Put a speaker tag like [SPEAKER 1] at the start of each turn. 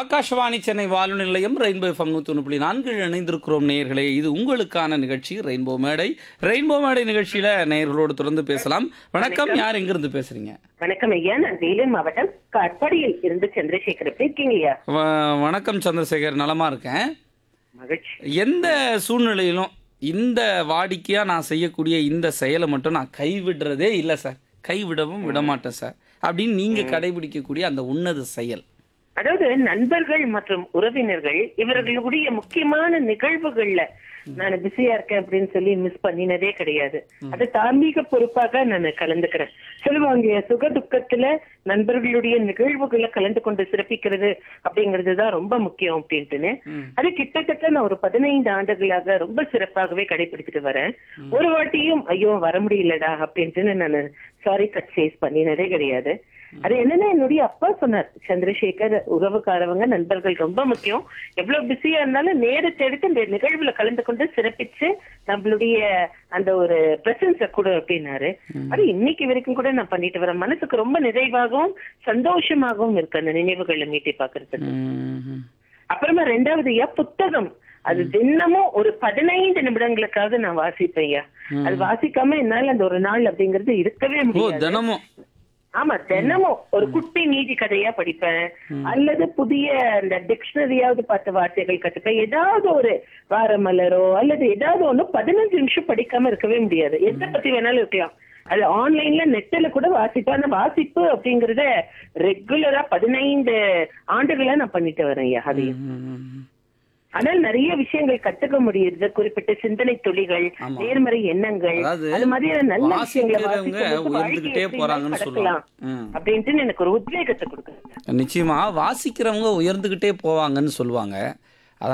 [SPEAKER 1] ஆகாஷவாணி சென்னை வானொலி நிலையம் rainbow FM நூற்றி ஒன்று புள்ளி நான்கில் இணைந்திருக்கிறோம் நேயர்களே இது உங்களுக்கான நிகழ்ச்சி ரெயின்போ மேடை ரெயின்போ மேடை நிகழ்ச்சியில நேயர்களோடு தொடர்ந்து பேசலாம் வணக்கம் யார் எங்கிருந்து பேசுறீங்க
[SPEAKER 2] வணக்கம் ஐயா நான் வேலூர் மாவட்டம் காட்பாடியில் இருந்து சந்திரசேகர் எப்படி இருக்கீங்க ஐயா
[SPEAKER 1] வ- வணக்கம் சந்திரசேகர் நலமா இருக்கேன்
[SPEAKER 2] மகிழ்ச்சி
[SPEAKER 1] எந்த சூழ்நிலையிலும் இந்த வாடிக்கையா நான் செய்யக்கூடிய இந்த செயலை மட்டும் நான் கைவிடுறதே இல்லை சார் கைவிடவும் விடமாட்டேன் சார் அப்படின்னு நீங்க கடைபிடிக்கக்கூடிய அந்த உன்னத செயல்
[SPEAKER 2] அதாவது நண்பர்கள் மற்றும் உறவினர்கள் இவர்களுடைய முக்கியமான நிகழ்வுகள்ல நான் பிஸியா இருக்கேன் அப்படின்னு சொல்லி மிஸ் பண்ணினதே கிடையாது அது தார்மீக பொறுப்பாக நான் கலந்துக்கிறேன் சொல்லுவாங்க சுக துக்கத்துல நண்பர்களுடைய நிகழ்வுகளை கலந்து கொண்டு சிறப்பிக்கிறது அப்படிங்கிறது தான் ரொம்ப முக்கியம் அப்படின்ட்டுன்னு அது கிட்டத்தட்ட நான் ஒரு பதினைந்து ஆண்டுகளாக ரொம்ப சிறப்பாகவே கடைபிடிச்சிட்டு வரேன் ஒரு வாட்டியும் ஐயோ வர முடியலடா அப்படின்ட்டு நான் சாரி கட் சேஸ் பண்ணினதே கிடையாது அது என்னன்னா என்னுடைய அப்பா சொன்னார் சந்திரசேகர் உறவுக்காரவங்க நண்பர்கள் ரொம்ப முக்கியம் எவ்வளவு பிஸியா இருந்தாலும் நேரத்தை எடுத்து இந்த நிகழ்வுல கலந்து கொண்டு சிறப்பிச்சு நம்மளுடைய அந்த ஒரு பிரசன்ஸ கொடு அப்படின்னாரு அது இன்னைக்கு வரைக்கும் கூட நான் பண்ணிட்டு வரேன் மனசுக்கு ரொம்ப நிறைவாகவும் சந்தோஷமாகவும் இருக்கு அந்த நினைவுகளை மீட்டி பாக்குறதுக்கு
[SPEAKER 1] ம்.
[SPEAKER 2] அப்புறமா ரெண்டாவது ஐயா புத்தகம் அது தினமும் ஒரு பதினைந்து நிமிடங்களுக்காவது நான் வாசிப்பேன் ஐயா அது வாசிக்காம என்னால அந்த ஒரு நாள் அப்படிங்கிறது இருக்கவே
[SPEAKER 1] ஓ
[SPEAKER 2] முடியாது
[SPEAKER 1] தினமும்
[SPEAKER 2] ஆமா தினமும் ஒரு குட்டி நீதி கதையா படிப்பேன் அல்லது புதிய அந்த டிக்ஷனரியாவது பார்த்த வார்த்தைகள் கத்துப்பேன் ஏதாவது ஒரு வாரமலரோ அல்லது ஏதாவது ஒண்ணு பதினஞ்சு நிமிஷம் படிக்காம இருக்கவே முடியாது எதை பத்தி வேணாலும் இருக்கலாம் அது ஆன்லைன்ல நெட்ல கூட வாசிப்பேன் ஆனா வாசிப்பு அப்படிங்கறத ரெகுலரா பதினைந்து ஆண்டுகளா நான் பண்ணிட்டு வரேன் ஐயா அதையும்
[SPEAKER 1] ம்.
[SPEAKER 2] ஆனால் நிறைய விஷயங்கள் கத்துக்க முடியுது குறிப்பிட்ட சிந்தனை துளிகள்
[SPEAKER 1] ஆமா.
[SPEAKER 2] நேர்மறை எண்ணங்கள்
[SPEAKER 1] அதாவது
[SPEAKER 2] அது மாதிரியான நல்ல விஷயங்களை
[SPEAKER 1] வாசிக்கிறவங்க
[SPEAKER 2] வாசிக்கும்போது
[SPEAKER 1] உயர்ந்துகிட்டே
[SPEAKER 2] வாழ்க்கையை
[SPEAKER 1] போறாங்கன்னு
[SPEAKER 2] எப்படி
[SPEAKER 1] சொல்லுவாங்க
[SPEAKER 2] கடக்கலாம்
[SPEAKER 1] ம்.
[SPEAKER 2] அப்படின்ட்டு எனக்கு ஒரு உத்வேகத்தை கொடுக்குது
[SPEAKER 1] நிச்சயமா வாசிக்கிறவங்க உயர்ந்துகிட்டே போவாங்கன்னு சொல்லுவாங்க